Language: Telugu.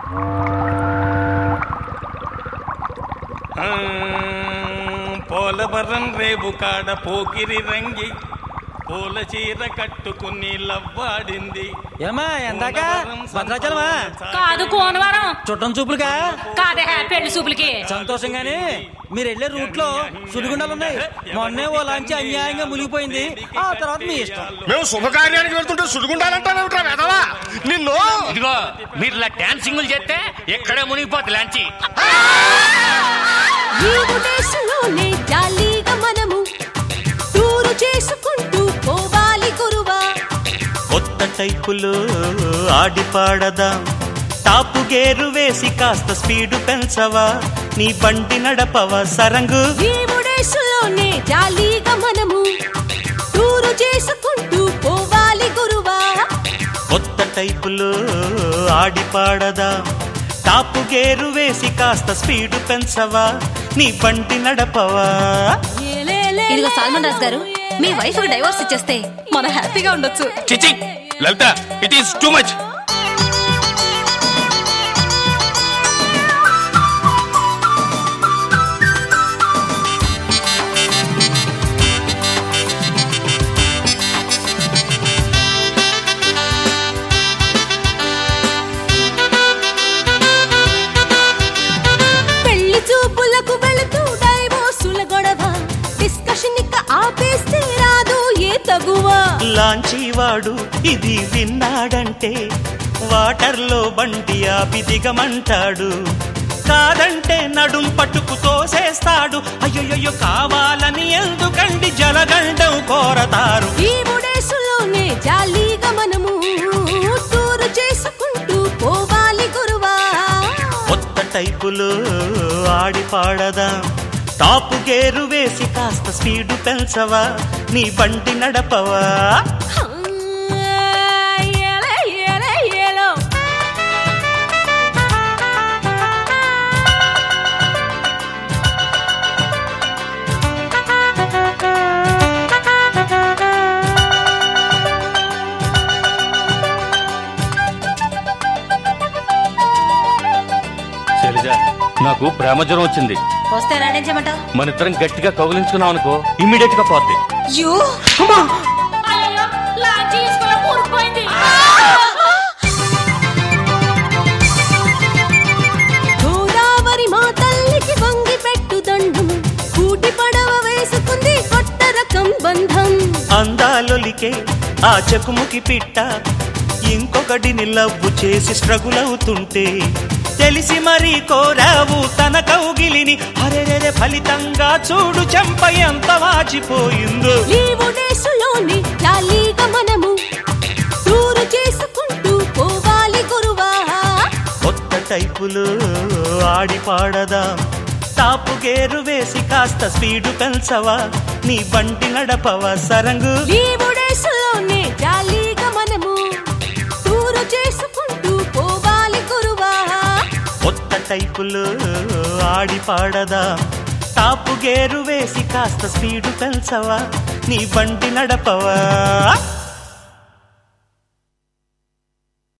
ఆ, పోలవరం రేవు కాడ పోకిరి రంగి పూల చీర కట్టుకుని లవ్వాడింది ఏమా ఎందాక భద్రాచలమా కాదు కోనవరం చుట్టం చూపులుగా కాదే పెళ్లి చూపులకి సంతోషంగానే మీరు వెళ్ళే రూట్ లో సుడిగుండాలు ఉన్నాయి మొన్నే ఓ లాంచి అన్యాయంగా మునిగిపోయింది ఆ తర్వాత మీ ఇష్టం మేము శుభకార్యానికి వెళ్తుంటే సుడిగుండాలంటావేమిట్రా వెదవా నిన్ను ఇదిగో మీరు ఇలా డాన్సింగులు చేస్తే ఎక్కడే మునిగిపోద్ది లాంచి నీవు దేశంలోనే జాలీగా మనము టూరు చేసుకుంటూ పోవాలి గురువా కొత్త టైపులో ఆడి పాడదాం టాపు గేరు వేసి కాస్త స్పీడు పెంచవా నీ బండి నడపవా సరంగు నీవు దేశంలోనే జాలీగా మనము టూరు చేసుకుంటూ పోవాలి గురువా కొత్త టైపులో ఆడి పాడదాం టాపు గేరు వేసి కాస్త స్పీడు పెంచవా నీ బండి నడపవా ఇదిగో సల్మాన్ రాజ్ గారు మీ వైఫ్ డైవోర్స్ ఇచ్చేస్తే మనం హ్యాపీగా ఉండొచ్చు చిచి Lalitha it is too much పెళ్లి చూపులకు వెళుతూ డైవోర్సుల గొడవ డిస్కషన్ ఇక ఆపేస్తే రాదు ఏ తగువా లాంచీ వాడు ఇది విన్నాడంటే వాటర్లో బండి ఆపి దిగమంటాడు కాదంటే నడుం పట్టుకు తోసేస్తాడు అయ్యయ్యో కావాలని ఎందుకండి జలగండం కోరతారు ఈ ముడేసులోనే జాలీగా మనము టూరు చేసుకుంటూ పోవాలి గురువా కొత్త టైపులో ఆడి పాడదాం టాపు గేరు వేసి కాస్త స్పీడు పెంచవా నీ బండి నడపవా ఏలే, ఏలే, ఏలో. శైలజ నాకు ప్రేమ జ్వరం వచ్చింది వస్తే రాణించమంటావు మన ఇద్దరం గట్టిగా కౌగిలించుకున్నాం అనుకో ఇమ్మీడియట్ గా పోద్ది యూ అయ్యో లాంచి ఇసుకలో కూరుకుపోయింది గోదావరి మా తల్లికి వంగి పెట్టు దండం కూటి పడవ వేసుకుంది కొత్త రకం బంధం అందాలొలికే ఆ చెకుముకి పిట్ట ఇంకొకటిని లవ్వు చేసి స్ట్రగుల్ అవుతుంటే తెలిసి మరీ కోరావు తన కౌగిలిని అరెరెరె ఫలితంగా చూడు చెంప ఎంత వాచిపోయిందో లీవు డేసులోని జాలీగా మనము టూరు చేసుకుంటూ పోవాలి గురువా కొత్త టైపులో ఆడి పాడదాం టాపు గేరు వేసి కాస్త స్పీడు పెంచవా నీ బండి నడపవా సరంగు లీవు డేసులోనే జాలీగా మనము టూరు చేసుకుంటూ పోవాలి గురువా కొత్త టైపులో ఆడి పాడదాం టాపు గేరు వేసి కాస్త స్పీడు పెంచవా నీ బండి నడపవా